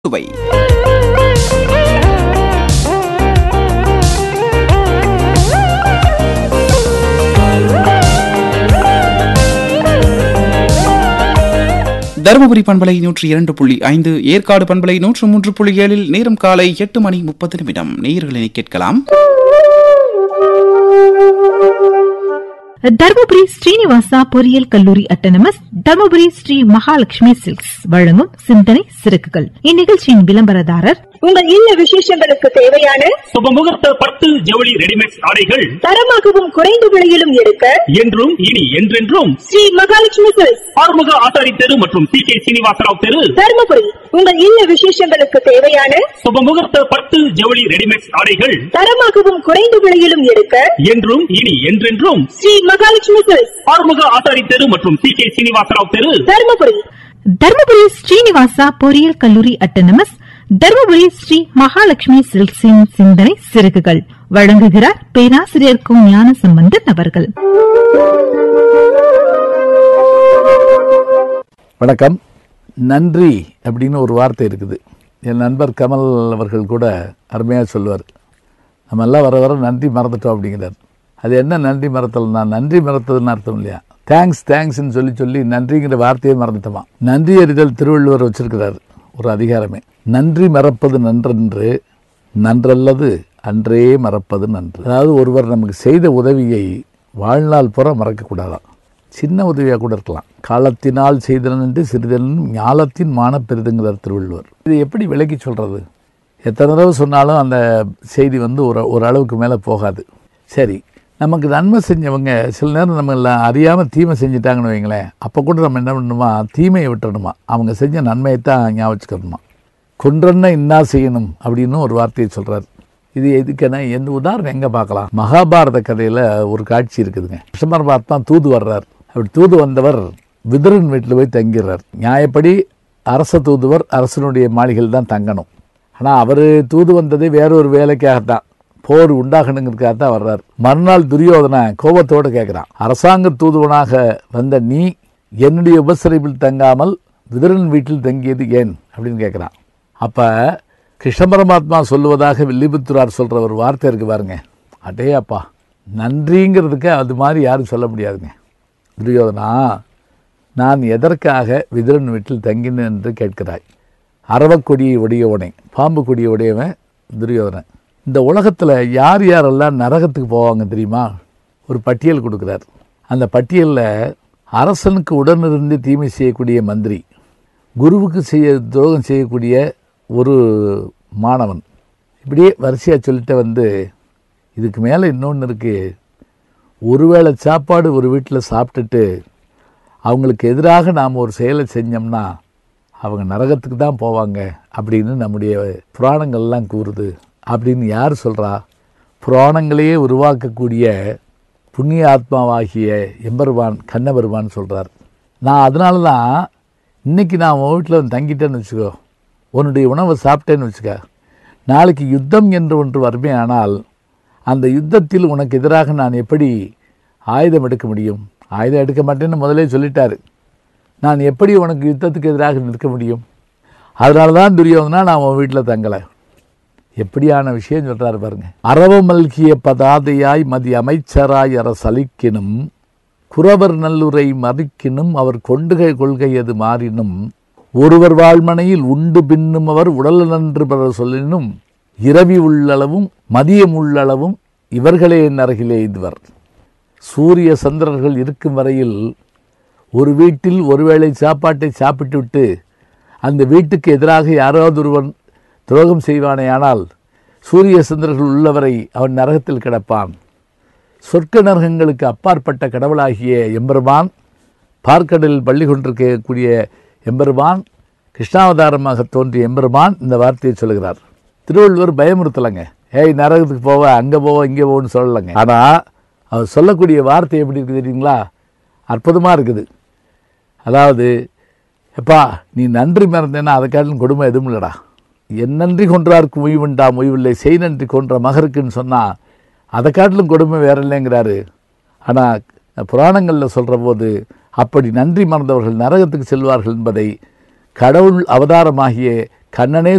சுவை தருமபுரி பண்பலை நூற்றி இரண்டு புள்ளி ஐந்து ஏற்காடு பண்பலை நூற்று மூன்று புள்ளி ஏழில் நேரம் காலை எட்டு மணி முப்பது நிமிடம் நேயர்களை கேட்கலாம் தர்மபுரி ஸ்ரீனிவாசா பொறியியல் கல்லூரி அட்டனமஸ் தர்மபுரி ஸ்ரீ மகாலட்சுமி சில்க்ஸ் வழங்கும் சிந்தனை சிறகுகள் இந்நிகழ்ச்சியின் விளம்பரதாரர் உங்கள் இல்ல விசேஷங்களுக்கு தேவையான சுபமுகூர்த்த பட்டு ஜவுளி ரெடிமேட் ஆடைகள் தரமாகவும் குறைந்த விலையிலும் எடுக்க என்றும் இனி என்றென்றும் ஸ்ரீ மகாலட்சுமி சில்க்ஸ் ஆறுமுக ஆசாரி தெரு மற்றும் சி கே சீனிவாசராவ் தெரு தருமபுரி உங்கள் இல்ல விசேஷங்களுக்கு தேவையான சுபமுகூர்த்த பட்டு ஜவுளி ரெடிமேட் ஆடைகள் தரமாகவும் குறைந்த விலையிலும் எடுக்க என்றும் இனி என்றென்றும் ஸ்ரீ மகாலட்சுமி சில்க்ஸ் ஆறுமுக ஆசாரி தெரு மற்றும் சி கே சீனிவாசராவ் தெரு தருமபுரி தர்மபுரி ஸ்ரீனிவாசா பொறியியல் கல்லூரி அட்டனமஸ் தர்மபுரி ஸ்ரீ மகாலட்சுமி சில்க்ஸின் சிந்தனை சிறகுகள் வழங்குகிறார் பேராசிரியர் கு ஞான சம்பந்தன் அவர்கள் வணக்கம் நன்றி அப்படின்னு ஒரு வார்த்தை இருக்குது என் நண்பர் கமல் அவர்கள் கூட அருமையாக சொல்லுவார் நம்ம எல்லாம் வர வர நன்றி மறந்துட்டோம் அப்படிங்கிறார் அது என்ன நன்றி மறத்தல்னா நன்றி மறத்ததுன்னு அர்த்தம் இல்லையா தேங்க்ஸ் தேங்க்ஸ்ன்னு சொல்லி சொல்லி நன்றிங்கிற வார்த்தையே மறந்துட்டோமா நன்றி அறிதல் திருவள்ளுவர் வச்சிருக்கிறார் ஒரு அதிகாரமே நன்றி மறப்பது நன்றென்று நன்றல்லது அன்றே மறப்பது நன்று அதாவது ஒருவர் நமக்கு செய்த உதவியை வாழ்நாள் புற மறக்கக்கூடாதாம் சின்ன உதவியாக கூட இருக்கலாம் காலத்தினால் செய்தனன் என்று சிறிதனும் ஞாலத்தின் மான பெரிதுங்கிறார் திருவள்ளுவர் இது எப்படி விளக்கி சொல்கிறது எத்தனை தடவை சொன்னாலும் அந்த செய்தி வந்து ஒரு ஒரு அளவுக்கு மேலே போகாது சரி நமக்கு நன்மை செஞ்சவங்க சில நேரம் நம்ம எல்லாம் அறியாமல் தீமை செஞ்சிட்டாங்கன்னு வைங்களேன் அப்போ கூட நம்ம என்ன பண்ணணுமா தீமையை விட்டுறணுமா அவங்க செஞ்ச நன்மையை தான் ஞாபகம் வச்சுக்கணுமா கொன்றன்னா இன்னா செய்யணும் அப்படின்னு ஒரு வார்த்தையை சொல்கிறார் இது எதுக்குன்னா எந்த உதாரணம் எங்கே பார்க்கலாம் மகாபாரத கதையில் ஒரு காட்சி இருக்குதுங்க கிருஷ்ணர் தான் தூது வர்றார் அப்படி தூது வந்தவர் விதுரன் வீட்டில் போய் தங்கிடுறார் நியாயப்படி அரச தூதுவர் அரசனுடைய மாளிகையில் தான் தங்கணும் ஆனால் அவர் தூது வந்ததே வேறொரு வேலைக்காகத்தான் போர் உண்டாகணுங்கிறதுக்காக தான் வர்றார் மறுநாள் துரியோதன கோபத்தோடு கேட்குறான் அரசாங்க தூதுவனாக வந்த நீ என்னுடைய உபசரிப்பில் தங்காமல் விதுரன் வீட்டில் தங்கியது ஏன் அப்படின்னு கேட்குறான் அப்போ கிருஷ்ண பரமாத்மா சொல்லுவதாக வில்லிபுத்துரார் சொல்கிற ஒரு வார்த்தை இருக்கு பாருங்க அடே அப்பா நன்றிங்கிறதுக்கு அது மாதிரி யாரும் சொல்ல முடியாதுங்க துரியோதனா நான் எதற்காக விதுரன் வீட்டில் தங்கினேன் என்று கேட்கிறாய் அரவக்கொடியை உடையவனே பாம்பு கொடியை உடையவன் துரியோதனன் இந்த உலகத்தில் யார் யாரெல்லாம் நரகத்துக்கு போவாங்க தெரியுமா ஒரு பட்டியல் கொடுக்குறார் அந்த பட்டியலில் அரசனுக்கு உடனிருந்து தீமை செய்யக்கூடிய மந்திரி குருவுக்கு செய்ய துரோகம் செய்யக்கூடிய ஒரு மாணவன் இப்படியே வரிசையாக சொல்லிட்டு வந்து இதுக்கு மேலே இன்னொன்று இருக்குது ஒருவேளை சாப்பாடு ஒரு வீட்டில் சாப்பிட்டுட்டு அவங்களுக்கு எதிராக நாம் ஒரு செயலை செஞ்சோம்னா அவங்க நரகத்துக்கு தான் போவாங்க அப்படின்னு நம்முடைய புராணங்கள்லாம் கூறுது அப்படின்னு யார் சொல்கிறா புராணங்களையே உருவாக்கக்கூடிய புண்ணிய ஆத்மாவாகிய எம்பெருமான் கண்ணபெருமான் சொல்கிறார் நான் அதனால தான் இன்றைக்கி நான் உன் வீட்டில் வந்து தங்கிட்டேன்னு வச்சுக்கோ உன்னுடைய உணவை சாப்பிட்டேன்னு வச்சுக்க நாளைக்கு யுத்தம் என்று ஒன்று வருமே ஆனால் அந்த யுத்தத்தில் உனக்கு எதிராக நான் எப்படி ஆயுதம் எடுக்க முடியும் ஆயுதம் எடுக்க மாட்டேன்னு முதலே சொல்லிட்டாரு நான் எப்படி உனக்கு யுத்தத்துக்கு எதிராக நிற்க முடியும் அதனால தான் துரியோதனா நான் உன் வீட்டில் தங்கலை எப்படியான விஷயம் சொல்கிறாரு பாருங்க அரவ மல்கிய பதாதையாய் மதி அமைச்சராய் அற சலிக்கினும் குறவர் நல்லுரை மறிக்கினும் அவர் கொண்டுகை கொள்கை அது மாறினும் ஒருவர் வாழ்மனையில் உண்டு பின்னும் அவர் உடல் நன்று பெற சொல்லினும் இரவி உள்ளளவும் மதியம் உள்ளளவும் இவர்களே என் அருகிலே இதுவர் சூரிய சந்திரர்கள் இருக்கும் வரையில் ஒரு வீட்டில் ஒருவேளை சாப்பாட்டை சாப்பிட்டுவிட்டு அந்த வீட்டுக்கு எதிராக யாராவது ஒருவன் துரோகம் செய்வானேயானால் சூரிய சந்திரர்கள் உள்ளவரை அவன் நரகத்தில் கிடப்பான் சொர்க்க நரகங்களுக்கு அப்பாற்பட்ட கடவுளாகிய எம்பெருமான் பார்க்கடலில் பள்ளி கொண்டிருக்கக்கூடிய எம்பெருமான் கிருஷ்ணாவதாரமாக தோன்றிய எம்பெருமான் இந்த வார்த்தையை சொல்கிறார் திருவள்ளுவர் பயமுறுத்தலைங்க ஏய் நரகத்துக்கு போவ அங்கே போவ இங்கே போன்னு சொல்லலைங்க ஆனால் அவர் சொல்லக்கூடிய வார்த்தை எப்படி இருக்குது தெரியுங்களா அற்புதமாக இருக்குது அதாவது எப்பா நீ நன்றி மறந்தேன்னா அதை காட்டிலும் கொடுமை எதுவும் இல்லைடா என் நன்றி கொன்றார்க்கு முய்வுண்டா முய்வில்லை செய் நன்றி கொன்ற மகருக்குன்னு சொன்னால் அதை காட்டிலும் கொடுமை வேற இல்லைங்கிறாரு ஆனால் புராணங்களில் சொல்கிற போது அப்படி நன்றி மறந்தவர்கள் நரகத்துக்கு செல்வார்கள் என்பதை கடவுள் அவதாரமாகிய கண்ணனே